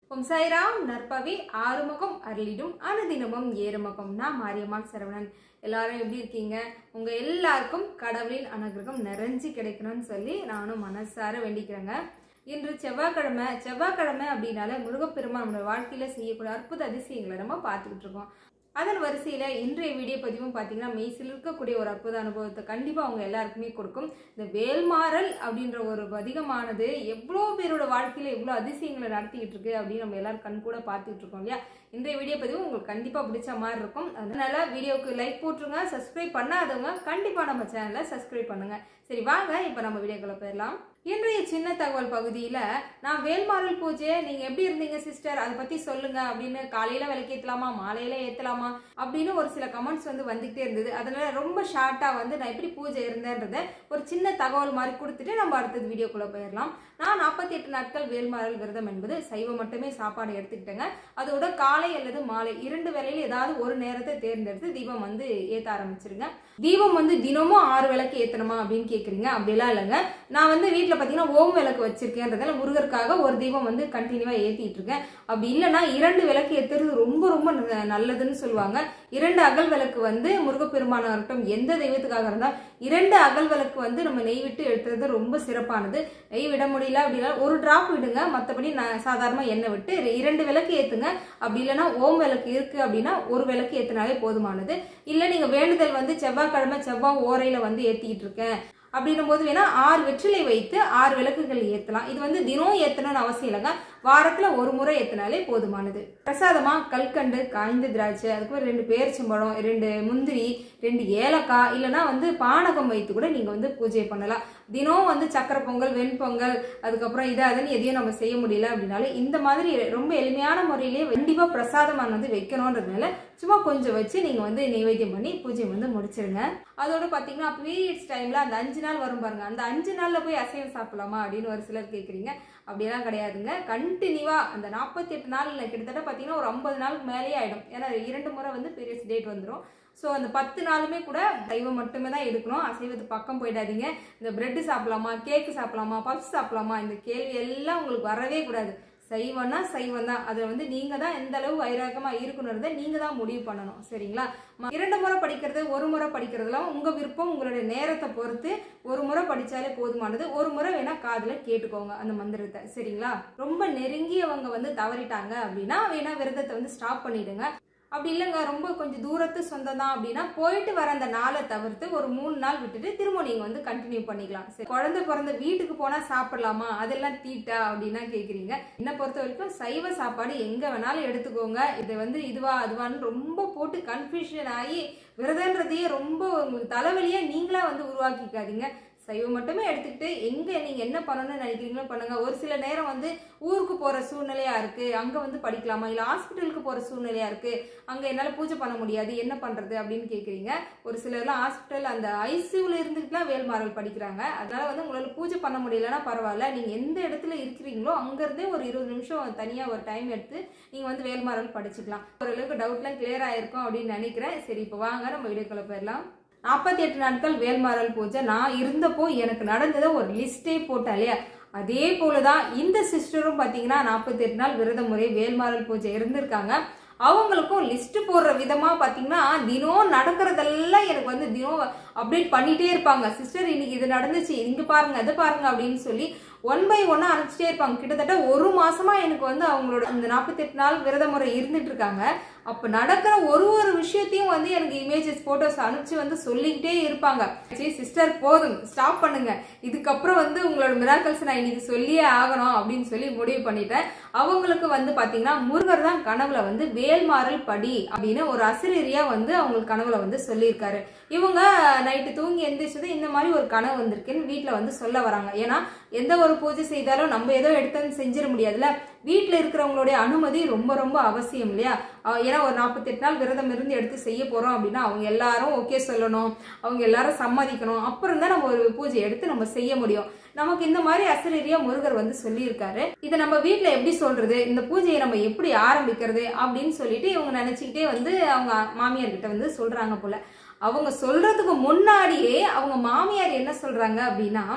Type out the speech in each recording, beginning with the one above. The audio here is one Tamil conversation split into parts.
ஓம் சாய்ராம் நற்பவி ஆறுமுகம் அருளிடும் அனுதினமும் ஏறுமுகம் நான் மாரியம்மாள் சரவணன் எல்லாரும் எப்படி இருக்கீங்க உங்க எல்லாருக்கும் கடவுளின் அனுகிரகம் நிறைஞ்சு கிடைக்கணும்னு சொல்லி நானும் மனசார வேண்டிக்கிறேங்க இன்று செவ்வாய்க்கிழமை செவ்வாய்க்கிழமை அப்படின்னால முருகப்பெருமான் நம்மளோட வாழ்க்கையில செய்யக்கூடிய அற்புத அதிசயங்களை நம்ம பார்த்துக்கிட்டு இருக்கோம் அதன் வரிசையில இன்றைய வீடியோ பதிவும் பார்த்தீங்கன்னா மெய்சில் இருக்கக்கூடிய ஒரு அற்புத அனுபவத்தை கண்டிப்பா அவங்க எல்லாருக்குமே கொடுக்கும் இந்த வேல்மாறல் அப்படின்ற ஒரு பதிகமானது எவ்வளோ பேரோட வாழ்க்கையில எவ்வளோ அதிசயங்களை நடத்திக்கிட்டு இருக்கு அப்படின்னு நம்ம எல்லாரும் கண் கூட பார்த்துக்கிட்டு இருக்கோம் இல்லையா இன்றைய வீடியோ பதிவு உங்களுக்கு கண்டிப்பா பிடிச்ச மாதிரி இருக்கும் அதனால வீடியோவுக்கு லைக் போட்டுருங்க சப்ஸ்கிரைப் பண்ணாதவங்க கண்டிப்பா நம்ம சேனலை சப்ஸ்கிரைப் பண்ணுங்க சரி வாங்க இப்போ நம்ம வீடியோக்குள்ள போயிடலாம் இன்றைய சின்ன தகவல் பகுதியில் நான் வேல்மாறல் பூஜை நீங்கள் எப்படி இருந்தீங்க சிஸ்டர் அதை பற்றி சொல்லுங்க அப்படின்னு காலையில் விளக்கேற்றலாமா மாலையில் ஏற்றலாமா அப்படின்னு ஒரு சில கமெண்ட்ஸ் வந்து வந்துகிட்டே இருந்தது அதனால ரொம்ப ஷார்ட்டாக வந்து நான் எப்படி பூஜை இருந்தேன்றதை ஒரு சின்ன தகவல் மாதிரி கொடுத்துட்டு நம்ம அடுத்தது வீடியோக்குள்ளே போயிடலாம் நான் நாற்பத்தி எட்டு நாட்கள் வேல்மாறல் விரதம் என்பது சைவம் மட்டுமே சாப்பாடு எடுத்துக்கிட்டேங்க அதோட காலை அல்லது மாலை இரண்டு வேளையில ஏதாவது ஒரு நேரத்தை தேர்ந்தெடுத்து தீபம் வந்து ஏற்ற ஆரம்பிச்சிருங்க தீபம் வந்து தினமும் ஆறு விளக்கு ஏற்றணுமா அப்படின்னு கேட்குறீங்க அப்படிலாம் இல்லைங்க நான் வந்து வீட்டில் பார்த்தீங்கன்னா ஓம் விளக்கு வச்சிருக்கேன்றதால முருகருக்காக ஒரு தீபம் வந்து கண்டினியூவாக ஏற்றிட்டு இருக்கேன் அப்படி இல்லைன்னா இரண்டு விளக்கு ஏற்றுறது ரொம்ப ரொம்ப ந- நல்லதுன்னு சொல்லுவாங்க இரண்டு அகல் விளக்கு வந்து முருகப்பெருமானாக இருக்கட்டும் எந்த தெய்வத்துக்காக இருந்தால் இரண்டு அகல் விளக்கு வந்து நம்ம நெய் விட்டு எடுத்துறது ரொம்ப சிறப்பானது நெய் விட முடியல அப்படின்னா ஒரு டிராப் விடுங்க மற்றபடி நான் சாதாரணமாக எண்ணெய் விட்டு இரண்டு விளக்கு ஏற்றுங்க அப்படி இல்லைன்னா ஓம் விளக்கு இருக்கு அப்படின்னா ஒரு விளக்கு ஏற்றினாலே போதுமானது இல்லை நீங்கள் வேண்டுதல் வந்து செவ்வாய்க்கிழமை செவ்வாய் ஓரையில் வந்து ஏற்றிக்கிட்டு இருக்கேன் அப்படின்னும் போது வேணா ஆறு வெற்றிலை வைத்து ஆறு விளக்குகள் ஏற்றலாம் இது வந்து தினம் ஏற்றணும்னு அவசியம் இல்லைங்க வாரத்தில் ஒரு முறை ஏற்றினாலே போதுமானது பிரசாதமா கல்கண்டு காய்ந்த திராட்சை அதுக்கப்புறம் ரெண்டு பேரிச்சம்பழம் ரெண்டு முந்திரி ரெண்டு ஏலக்காய் இல்லைன்னா வந்து பானகம் வைத்து கூட நீங்கள் வந்து பூஜை பண்ணலாம் தினம் வந்து சக்கரை பொங்கல் வெண்பொங்கல் அதுக்கப்புறம் இது அதுன்னு எதையும் நம்ம செய்ய முடியல அப்படின்னாலும் இந்த மாதிரி ரொம்ப எளிமையான முறையிலே கண்டிப்பாக பிரசாதமானது வைக்கணுன்றதுனால சும்மா கொஞ்சம் வச்சு நீங்கள் வந்து நைவேத்தியம் பண்ணி பூஜை வந்து முடிச்சிருங்க அதோட பார்த்தீங்கன்னா பீரியட்ஸ் டைமில் அந்த அஞ்சு நாள் வரும் பாருங்க அந்த அஞ்சு நாளில் போய் அசைவம் சாப்பிடலாமா அப்படின்னு ஒரு சிலர் கேட்குறீங்க அப்படியெல்லாம் கிடையாதுங்க கண்டினியூவாக அந்த நாற்பத்தி எட்டு நாள் கிட்டத்தட்ட பார்த்தீங்கன்னா ஒரு ஐம்பது நாளுக்கு மேலேயே ஆகிடும் ஏன்னா இரண்டு முறை வந்து பீரியட்ஸ் டேட் வந்துடும் ஸோ அந்த பத்து நாளுமே கூட சைவம் மட்டுமே தான் எடுக்கணும் அசைவத்து பக்கம் போயிடாதீங்க இந்த பிரெட்டு சாப்பிடலாமா கேக்கு சாப்பிடலாமா பப்ஸ் சாப்பிடலாமா இந்த கேள்வி எல்லாம் உங்களுக்கு வரவே கூடாது சைவம்னா சைவம் தான் அதில் வந்து நீங்கள் தான் எந்த அளவு வைராகமாக இருக்கணுன்றதை நீங்கள் தான் முடிவு பண்ணணும் சரிங்களா ம- இரண்டு முறை படிக்கிறது ஒரு முறை படிக்கிறதுலாம் உங்கள் விருப்பம் உங்களுடைய நேரத்தை பொறுத்து ஒரு முறை படித்தாலே போதுமானது ஒரு முறை வேணால் காதில் கேட்டுக்கோங்க அந்த மந்திரத்தை சரிங்களா ரொம்ப நெருங்கியவங்க வந்து தவறிட்டாங்க அப்படின்னா வேணா விரதத்தை வந்து ஸ்டாப் பண்ணிடுங்க அப்படி இல்லைங்க ரொம்ப கொஞ்சம் தூரத்து சொந்தம் தான் அப்படின்னா போயிட்டு வர அந்த நாளை தவிர்த்து ஒரு மூணு நாள் விட்டுட்டு திரும்ப நீங்கள் வந்து கண்டினியூ பண்ணிக்கலாம் சரி குழந்தை பிறந்த வீட்டுக்கு போனால் சாப்பிடலாமா அதெல்லாம் தீட்டா அப்படின்னா கேட்குறீங்க என்னை பொறுத்த வரைக்கும் சைவ சாப்பாடு எங்கே வேணாலும் எடுத்துக்கோங்க இதை வந்து இதுவா அதுவான்னு ரொம்ப போட்டு கன்ஃபியூஷன் ஆகி விரதன்றதையே ரொம்ப உங்களுக்கு தலைவலியாக நீங்களா வந்து உருவாக்கிக்காதீங்க சைவம் மட்டுமே எடுத்துக்கிட்டு எங்கே நீங்கள் என்ன பண்ணணும்னு நினைக்கிறீங்களோ பண்ணுங்க ஒரு சில நேரம் வந்து ஊருக்கு போகிற சூழ்நிலையா இருக்கு அங்கே வந்து படிக்கலாமா இல்லை ஹாஸ்பிட்டலுக்கு போகிற சூழ்நிலையா இருக்கு அங்கே என்னால் பூஜை பண்ண முடியாது என்ன பண்ணுறது அப்படின்னு கேட்குறீங்க ஒரு சிலர்லாம் ஹாஸ்பிட்டல் அந்த ஐசியூவில் இருந்துட்டுலாம் வேல்மாறல் படிக்கிறாங்க அதனால வந்து உங்களால் பூஜை பண்ண முடியலன்னா பரவாயில்ல நீங்கள் எந்த இடத்துல இருக்கிறீங்களோ அங்கேருந்தே ஒரு இருபது நிமிஷம் தனியாக ஒரு டைம் எடுத்து நீங்கள் வந்து வேல்மாறல் படிச்சுக்கலாம் ஓரளவுக்கு டவுட்லாம் கிளியர் ஆயிருக்கும் அப்படின்னு நினைக்கிறேன் சரி இப்போ வாங்க நம்ம வீடியோக்குள்ள போயிடலாம் நாற்பத்தி எட்டு நாட்கள் வேல்மாறல் பூஜை நான் இருந்தப்போ எனக்கு நடந்ததை ஒரு லிஸ்டே போட்டேன் இல்லையா அதே போல தான் இந்த சிஸ்டரும் பார்த்தீங்கன்னா நாற்பத்தி எட்டு நாள் விரத முறை வேல்மாறல் பூஜை இருந்திருக்காங்க அவங்களுக்கும் லிஸ்ட் போடுற விதமா பார்த்தீங்கன்னா தினம் நடக்கிறதெல்லாம் எனக்கு வந்து தினம் அப்டேட் பண்ணிட்டே இருப்பாங்க சிஸ்டர் இன்னைக்கு இது நடந்துச்சு இங்க பாருங்க அதை பாருங்க அப்படின்னு சொல்லி ஒன் பை ஒன்னா அனுப்பிச்சிட்டே இருப்பாங்க கிட்டத்தட்ட ஒரு மாசமா எனக்கு வந்து அவங்களோட அந்த நாற்பத்தெட்டு நாள் விரத முறை இருந்துட்டு இருக்காங்க அப்ப நடக்கிற ஒரு ஒரு விஷயத்தையும் வந்து எனக்கு இமேஜஸ் போட்டோஸ் அனுப்பிச்சு வந்து சொல்லிக்கிட்டே இருப்பாங்க சரி சிஸ்டர் போதும் ஸ்டாப் பண்ணுங்க இதுக்கப்புறம் வந்து உங்களோட மிராக்கல்ஸ் நான் இன்னைக்கு சொல்லியே ஆகணும் அப்படின்னு சொல்லி முடிவு பண்ணிட்டேன் அவங்களுக்கு வந்து பாத்தீங்கன்னா முருகர் தான் கனவுல வந்து வேல்மாறல் படி அப்படின்னு ஒரு அசிரியரியா வந்து அவங்களுக்கு கனவுல வந்து சொல்லியிருக்காரு இவங்க நைட்டு தூங்கி எந்திரிச்சது இந்த மாதிரி ஒரு கனவு வந்திருக்குன்னு வீட்டில் வந்து சொல்ல வராங்க ஏன்னா எந்த ஒரு பூஜை செய்தாலும் நம்ம ஏதோ எடுத்து செஞ்சிட முடியாதுல்ல வீட்டில் இருக்கிறவங்களுடைய அனுமதி ரொம்ப ரொம்ப அவசியம் இல்லையா அஹ் ஏன்னா ஒரு நாற்பத்தெட்டு நாள் விரதம் இருந்து எடுத்து செய்ய போறோம் அப்படின்னா அவங்க எல்லாரும் ஓகே சொல்லணும் அவங்க எல்லாரும் சம்மதிக்கணும் அப்புறம் தான் நம்ம ஒரு பூஜை எடுத்து நம்ம செய்ய முடியும் நமக்கு இந்த மாதிரி அசரீரியா முருகர் வந்து சொல்லியிருக்காரு இதை நம்ம வீட்ல எப்படி சொல்றது இந்த பூஜையை நம்ம எப்படி ஆரம்பிக்கிறது அப்படின்னு சொல்லிட்டு இவங்க நினைச்சுக்கிட்டே வந்து அவங்க மாமியார் கிட்ட வந்து சொல்றாங்க போல அவங்க சொல்றதுக்கு முன்னாடியே அவங்க மாமியார் என்ன சொல்றாங்க அப்படின்னா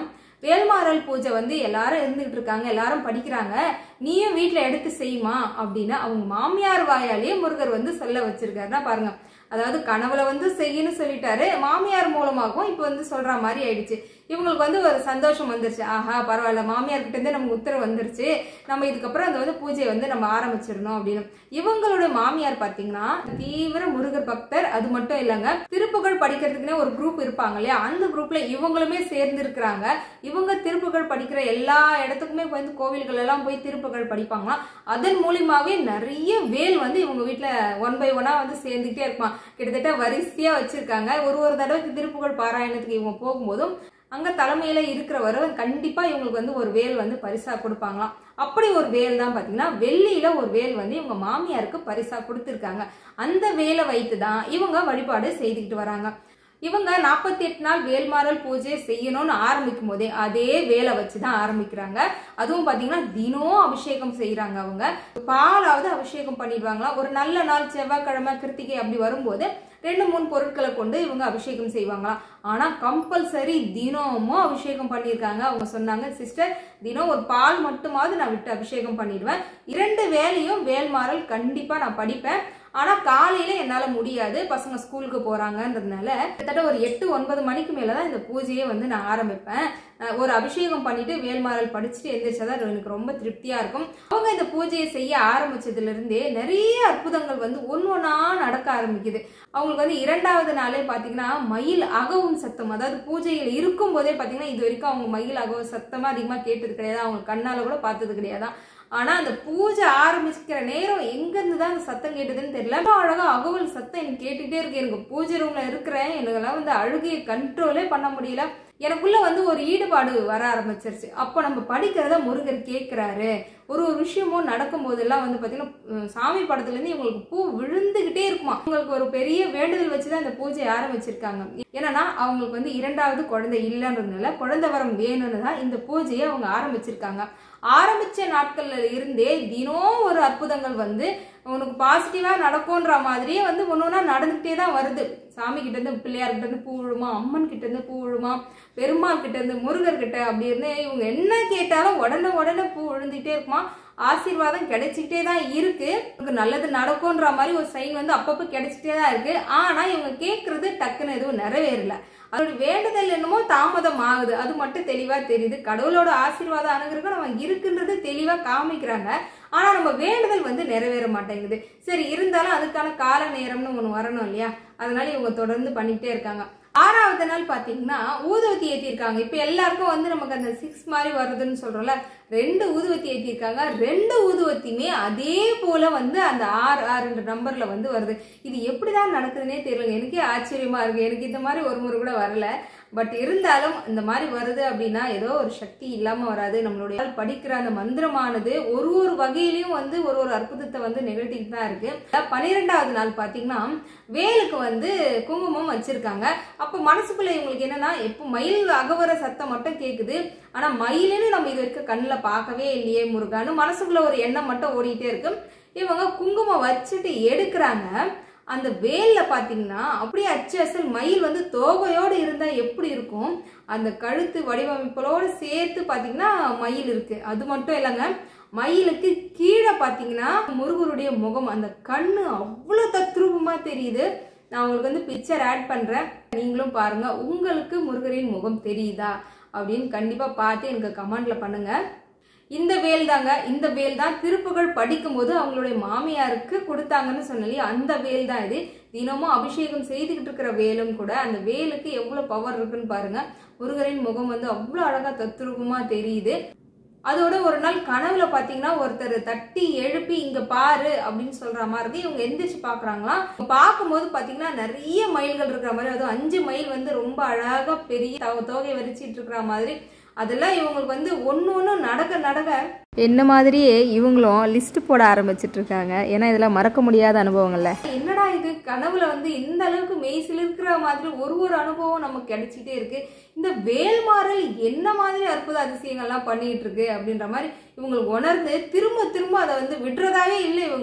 வேல்மாறல் பூஜை வந்து எல்லாரும் இருந்துகிட்டு இருக்காங்க எல்லாரும் படிக்கிறாங்க நீயும் வீட்டில் எடுத்து செய்யுமா அப்படின்னு அவங்க மாமியார் வாயாலேயே முருகர் வந்து சொல்ல வச்சிருக்காருன்னா பாருங்க அதாவது கனவுல வந்து செய்யன்னு சொல்லிட்டாரு மாமியார் மூலமாகவும் இப்போ வந்து சொல்ற மாதிரி ஆயிடுச்சு இவங்களுக்கு வந்து ஒரு சந்தோஷம் வந்துருச்சு ஆஹா பரவாயில்ல மாமியார் கிட்ட இருந்து நமக்கு உத்தரவு வந்துருச்சு நம்ம இதுக்கப்புறம் அந்த வந்து பூஜையை வந்து நம்ம ஆரம்பிச்சிடணும் அப்படின்னு இவங்களோட மாமியார் பாத்தீங்கன்னா தீவிர முருகர் பக்தர் அது மட்டும் இல்லைங்க திருப்புகழ் படிக்கிறதுக்குன்னே ஒரு குரூப் இருப்பாங்க இல்லையா அந்த குரூப்ல இவங்களுமே சேர்ந்து இருக்கிறாங்க இவங்க திருப்புகழ் படிக்கிற எல்லா இடத்துக்குமே வந்து கோவில்கள் எல்லாம் போய் திருப்புகழ் படிப்பாங்களாம் அதன் மூலியமாவே நிறைய வேல் வந்து இவங்க வீட்டுல ஒன் பை ஒன்னா வந்து சேர்ந்துக்கிட்டே இருப்பான் கிட்டத்தட்ட வரிசையா வச்சிருக்காங்க ஒரு ஒரு தடவைக்கு திருப்புகழ் பாராயணத்துக்கு இவங்க போகும்போதும் அங்க தலைமையில இருக்கிறவர் கண்டிப்பா இவங்களுக்கு வந்து ஒரு வேல் வந்து பரிசா கொடுப்பாங்களாம் அப்படி ஒரு வேல் தான் பாத்தீங்கன்னா வெள்ளியில ஒரு வேல் வந்து இவங்க மாமியாருக்கு பரிசா கொடுத்துருக்காங்க அந்த வேலை வைத்து தான் இவங்க வழிபாடு செய்துக்கிட்டு வராங்க இவங்க நாற்பத்தி எட்டு நாள் வேல்மாறல் பூஜை செய்யணும்னு ஆரம்பிக்கும் போதே அதே வேலை வச்சு தான் ஆரம்பிக்கிறாங்க அதுவும் பாத்தீங்கன்னா தினம் அபிஷேகம் செய்யறாங்க அவங்க பாலாவது அபிஷேகம் பண்ணிடுவாங்களாம் ஒரு நல்ல நாள் செவ்வாய்க்கிழமை கிருத்திகை அப்படி வரும்போது ரெண்டு மூணு பொருட்களை கொண்டு இவங்க அபிஷேகம் செய்வாங்களாம் ஆனா கம்பல்சரி தினமும் அபிஷேகம் பண்ணியிருக்காங்க அவங்க சொன்னாங்க சிஸ்டர் தினம் ஒரு பால் மட்டுமாவது நான் விட்டு அபிஷேகம் பண்ணிடுவேன் இரண்டு வேலையும் வேல்மாறல் கண்டிப்பா நான் படிப்பேன் ஆனா காலையில என்னால முடியாது பசங்க ஸ்கூலுக்கு போறாங்கன்றதுனால கிட்டத்தட்ட ஒரு எட்டு ஒன்பது மணிக்கு மேலதான் இந்த பூஜையை வந்து நான் ஆரம்பிப்பேன் அஹ் ஒரு அபிஷேகம் பண்ணிட்டு வேல்மாறல் படிச்சுட்டு எந்திரிச்சாதான் எனக்கு ரொம்ப திருப்தியா இருக்கும் அவங்க இந்த பூஜையை செய்ய ஆரம்பிச்சதுல இருந்தே நிறைய அற்புதங்கள் வந்து ஒன்னு ஒன்னா நடக்க ஆரம்பிக்குது அவங்களுக்கு வந்து இரண்டாவது நாளே பாத்தீங்கன்னா மயில் அகவும் சத்தம் அதாவது பூஜையில் இருக்கும் போதே பாத்தீங்கன்னா இது வரைக்கும் அவங்க மயில் அகவும் சத்தமா அதிகமா கேட்டது கிடையாது அவங்க கண்ணால கூட பார்த்தது கிடையாதான் ஆனா அந்த பூஜை ஆரம்பிக்கிற நேரம் எங்க இருந்து தான் அந்த சத்தம் கேட்டதுன்னு தெரியல ரொம்ப அழகா அகவல் சத்தம் எனக்கு கேட்டுட்டே இருக்கு எனக்கு பூஜை ரூம்ல இருக்கிறேன் எனக்கெல்லாம் வந்து அழுகையை கண்ட்ரோலே பண்ண முடியல எனக்குள்ள வந்து ஒரு ஈடுபாடு வர ஆரம்பிச்சிருச்சு அப்போ நம்ம படிக்கிறத முருகர் கேட்கிறாரு ஒரு ஒரு விஷயமும் நடக்கும் போதெல்லாம் வந்து பாத்தீங்கன்னா உம், சாமி படத்துல இருந்து இவங்களுக்கு பூ விழுந்துகிட்டே இருக்குமா இவங்களுக்கு ஒரு பெரிய வேண்டுதல் வச்சுதான் இந்த பூஜையை ஆரம்பிச்சிருக்காங்க என்னன்னா அவங்களுக்கு வந்து இரண்டாவது குழந்தை இல்லைன்றதுனால குழந்தை வரம் வேணும்னு தான் இந்த பூஜையை அவங்க ஆரம்பிச்சிருக்காங்க ஆரம்பிச்ச நாட்கள்ல இருந்தே தினம் ஒரு அற்புதங்கள் வந்து உனக்கு பாசிட்டிவா நடக்கும்ன்ற மாதிரியே வந்து ஒன்னொன்னா நடந்துகிட்டே தான் வருது சாமி கிட்ட இருந்து பிள்ளையார் கிட்ட இருந்து பூ விழுமா அம்மன் கிட்ட இருந்து பூ விழுமா பெருமாள் கிட்ட இருந்து முருகர் கிட்ட அப்படி இருந்து இவங்க என்ன கேட்டாலும் உடனே உடனே பூ விழுந்துட்டே இருக்குமா ஆசீர்வாதம் கிடைச்சிக்கிட்டே தான் இருக்கு இவங்களுக்கு நல்லது நடக்கும்ன்ற மாதிரி ஒரு சைன் வந்து அப்பப்போ கிடைச்சிட்டே தான் இருக்கு ஆனா இவங்க கேட்கறது டக்குன்னு எதுவும் நிறைவேறல அதோட வேண்டுதல் என்னமோ தாமதம் ஆகுது அது மட்டும் தெளிவா தெரியுது கடவுளோட ஆசீர்வாதம் அணுகிறதுக்கு நம்ம இருக்குன்றது தெளிவா காமிக்கிறாங்க ஆனா நம்ம வேண்டுதல் வந்து நிறைவேற மாட்டேங்குது சரி இருந்தாலும் அதுக்கான கால நேரம்னு ஒண்ணு வரணும் இல்லையா அதனால இவங்க தொடர்ந்து பண்ணிக்கிட்டே இருக்காங்க ஆறாவது நாள் பாத்தீங்கன்னா ஊதுவத்தி ஏத்திருக்காங்க இப்ப எல்லாருக்கும் வந்து நமக்கு அந்த சிக்ஸ் மாதிரி வருதுன்னு சொல்றோம்ல ரெண்டு ஊதுவத்தி ஏத்திருக்காங்க ரெண்டு ஊதுவத்தியுமே அதே போல வந்து அந்த ஆறு ஆறுன்ற நம்பர்ல வந்து வருது இது எப்படிதான் நடக்குதுன்னே தெரியல எனக்கே ஆச்சரியமா இருக்கு எனக்கு இந்த மாதிரி ஒரு முறை கூட வரல பட் இருந்தாலும் இந்த மாதிரி வருது அப்படின்னா ஏதோ ஒரு சக்தி இல்லாம வராது நம்மளுடைய படிக்கிற அந்த மந்திரமானது ஒரு ஒரு வகையிலயும் வந்து ஒரு ஒரு அற்புதத்தை வந்து நிகழ்த்திட்டு தான் இருக்கு பன்னிரெண்டாவது நாள் பாத்தீங்கன்னா வேலுக்கு வந்து குங்குமம் வச்சிருக்காங்க அப்ப மனசுக்குள்ள இவங்களுக்கு என்னன்னா எப்போ மயில் அகவர சத்தம் மட்டும் கேக்குது ஆனா மயிலுன்னு நம்ம இது வரைக்கும் கண்ணுல பார்க்கவே இல்லையே முருகான்னு மனசுக்குள்ள ஒரு எண்ணம் மட்டும் ஓடிட்டே இருக்கு இவங்க குங்குமம் வச்சுட்டு எடுக்கிறாங்க அந்த வேல்ல பாத்தீங்கன்னா அப்படியே அச்சு அசல் மயில் வந்து தோகையோடு இருந்தா எப்படி இருக்கும் அந்த கழுத்து வடிவமைப்புகளோடு சேர்த்து பாத்தீங்கன்னா மயில் இருக்கு அது மட்டும் இல்லைங்க மயிலுக்கு கீழே பாத்தீங்கன்னா முருகருடைய முகம் அந்த கண்ணு அவ்வளோ தத்ரூபமா தெரியுது நான் உங்களுக்கு வந்து பிக்சர் ஆட் பண்றேன் நீங்களும் பாருங்க உங்களுக்கு முருகரின் முகம் தெரியுதா அப்படின்னு கண்டிப்பா பார்த்து எனக்கு கமெண்ட்ல பண்ணுங்க இந்த வேல் தாங்க இந்த வேல் தான் திருப்புகழ் படிக்கும்போது அவங்களுடைய மாமியாருக்கு கொடுத்தாங்கன்னு சொன்னலையே அந்த வேல் தான் இது தினமும் அபிஷேகம் செய்துக்கிட்டு இருக்கிற வேலும் கூட அந்த வேலுக்கு எவ்வளவு பவர் இருக்குன்னு பாருங்க முருகரின் முகம் வந்து அவ்வளவு அழகா தத்ரூபமா தெரியுது அதோட ஒரு நாள் கனவுல பாத்தீங்கன்னா ஒருத்தர் தட்டி எழுப்பி இங்க பாரு அப்படின்னு சொல்ற மாதிரி இருக்கு இவங்க எந்திரிச்சு பாக்குறாங்களாம் பார்க்கும்போது பாத்தீங்கன்னா நிறைய மயில்கள் இருக்கிற மாதிரி அதுவும் அஞ்சு மயில் வந்து ரொம்ப அழகா பெரிய தோ- தோகை விரிச்சிட்டு இருக்கிற மாதிரி அதெல்லாம் இவங்களுக்கு வந்து ஒன்னு ஒன்று நடக்க நடக்க என்ன மாதிரியே இவங்களும் லிஸ்ட் போட ஆரம்பிச்சிட்டு இருக்காங்க ஏன்னா இதெல்லாம் மறக்க முடியாத அனுபவங்கள்ல என்னடா இது கனவுல வந்து இந்த அளவுக்கு மெய்சில் இருக்கிற மாதிரி ஒரு ஒரு அனுபவம் நமக்கு கிடைச்சிட்டே இருக்கு இந்த வேல்மாறல் என்ன மாதிரி அற்புத அதிசயங்கள்லாம் பண்ணிட்டு இருக்கு அப்படின்ற மாதிரி இவங்களுக்கு உணர்ந்து திரும்ப திரும்ப அதை வந்து விடுறதாவே இல்லை இவங்க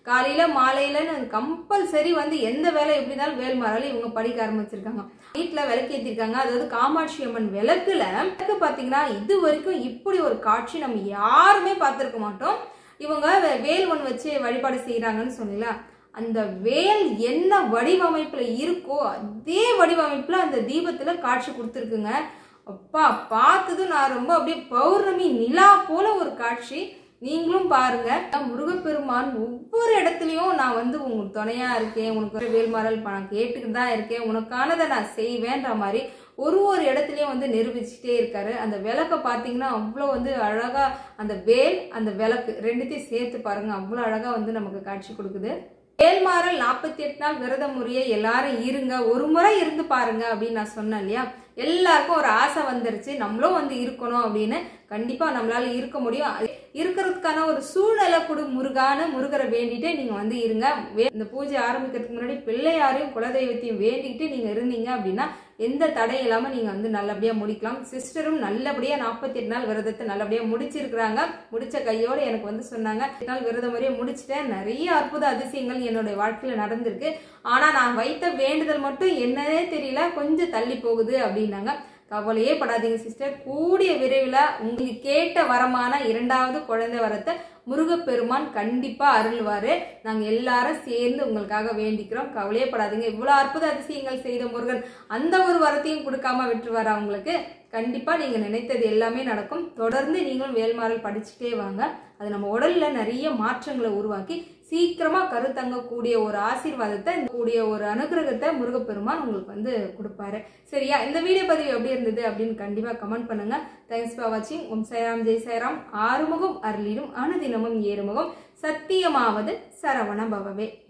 காலையில மாலையிலன்னு கம்பல்சரி வந்து எந்த வேலை எப்படி இருந்தாலும் வேல்மாரால இவங்க படிக்க ஆரம்பிச்சிருக்காங்க வீட்டுல விளக்கேற்றிருக்காங்க அதாவது காமாட்சி அம்மன் விளக்குல விளக்கு பாத்தீங்கன்னா இது வரைக்கும் இப்படி ஒரு காட்சி நம்ம யாருமே பார்த்திருக்க மாட்டோம் இவங்க வே- வேல் ஒன்று வச்சு வழிபாடு செய்யறாங்கன்னு சொன்னீங்களா அந்த வேல் என்ன வடிவமைப்புல இருக்கோ அதே வடிவமைப்புல அந்த தீபத்துல காட்சி கொடுத்துருக்குங்க அப்பா பார்த்ததும் நான் ரொம்ப அப்படியே பௌர்ணமி நிலா போல ஒரு காட்சி நீங்களும் பாருங்க முருகப்பெருமான் ஒவ்வொரு இடத்துலயும் நான் வந்து உங்களுக்கு துணையா இருக்கேன் உனக்கு வேல்மாறல் நான் கேட்டுக்கிட்டு தான் இருக்கேன் உனக்கானதை நான் செய்வேன்ற மாதிரி ஒரு ஒரு இடத்துலயும் வந்து நிரூபிச்சுட்டே இருக்காரு அந்த விளக்க பாத்தீங்கன்னா அவ்வளோ வந்து அழகா அந்த வேல் அந்த விளக்கு ரெண்டுத்தையும் சேர்த்து பாருங்க அவ்வளோ அழகா வந்து நமக்கு காட்சி கொடுக்குது வேல்மாறல் நாற்பத்தி எட்டு நாள் விரத முறையை எல்லாரும் இருங்க ஒரு முறை இருந்து பாருங்க அப்படின்னு நான் சொன்னேன் இல்லையா எல்லாருக்கும் ஒரு ஆசை வந்துருச்சு நம்மளும் வந்து இருக்கணும் அப்படின்னு கண்டிப்பா நம்மளால இருக்க முடியும் அது இருக்கிறதுக்கான ஒரு சூழ்நிலை கொடு முருகான முருகரை வேண்டிட்டு நீங்க வந்து இருங்க வே- இந்த பூஜை ஆரம்பிக்கிறதுக்கு முன்னாடி பிள்ளையாரையும் குலதெய்வத்தையும் வேண்டிட்டு நீங்க இருந்தீங்க அப்படின்னா எந்த தடையும் இல்லாம நீங்க வந்து நல்லபடியா முடிக்கலாம் சிஸ்டரும் நல்லபடியா நாற்பத்தி எட்டு நாள் விரதத்தை நல்லபடியா முடிச்சிருக்கிறாங்க முடிச்ச கையோட எனக்கு வந்து சொன்னாங்க எட்டு நாள் விரத முறையை முடிச்சிட்டேன் நிறைய அற்புத அதிசயங்கள் என்னுடைய வாழ்க்கையில நடந்திருக்கு ஆனா நான் வைத்த வேண்டுதல் மட்டும் என்னன்னே தெரியல கொஞ்சம் தள்ளி போகுது அப்படின்னாங்க கவலையே படாதீங்க சிஸ்டர் கூடிய விரைவில் உங்களுக்கு கேட்ட வரமான இரண்டாவது குழந்தை வரத்தை முருகப்பெருமான் கண்டிப்பா அருள்வாரு நாங்க எல்லாரும் சேர்ந்து உங்களுக்காக வேண்டிக்கிறோம் கவலையே படாதீங்க இவ்வளவு அற்புத அதிசயங்கள் செய்த முருகன் அந்த ஒரு வரத்தையும் கொடுக்காம விட்டுருவாரு அவங்களுக்கு கண்டிப்பா நீங்க நினைத்தது எல்லாமே நடக்கும் தொடர்ந்து நீங்களும் வேல்மாறல் படிச்சுட்டே வாங்க அது நம்ம உடல்ல நிறைய மாற்றங்களை உருவாக்கி சீக்கிரமா கருத்தங்கக்கூடிய ஒரு ஆசீர்வாதத்தை இந்த கூடிய ஒரு அனுகிரகத்தை முருகப்பெருமான் உங்களுக்கு வந்து கொடுப்பாரு சரியா இந்த வீடியோ பதிவு எப்படி இருந்தது அப்படின்னு கண்டிப்பா கமெண்ட் பண்ணுங்க தேங்க்ஸ் ஃபார் வாட்சிங் ஓம் சாய்ராம் ஜெய் சாய்ராம் ஆறுமுகம் அருளிடும் அனுதினமும் ஏறுமுகம் சத்தியமாவது சரவண பவவே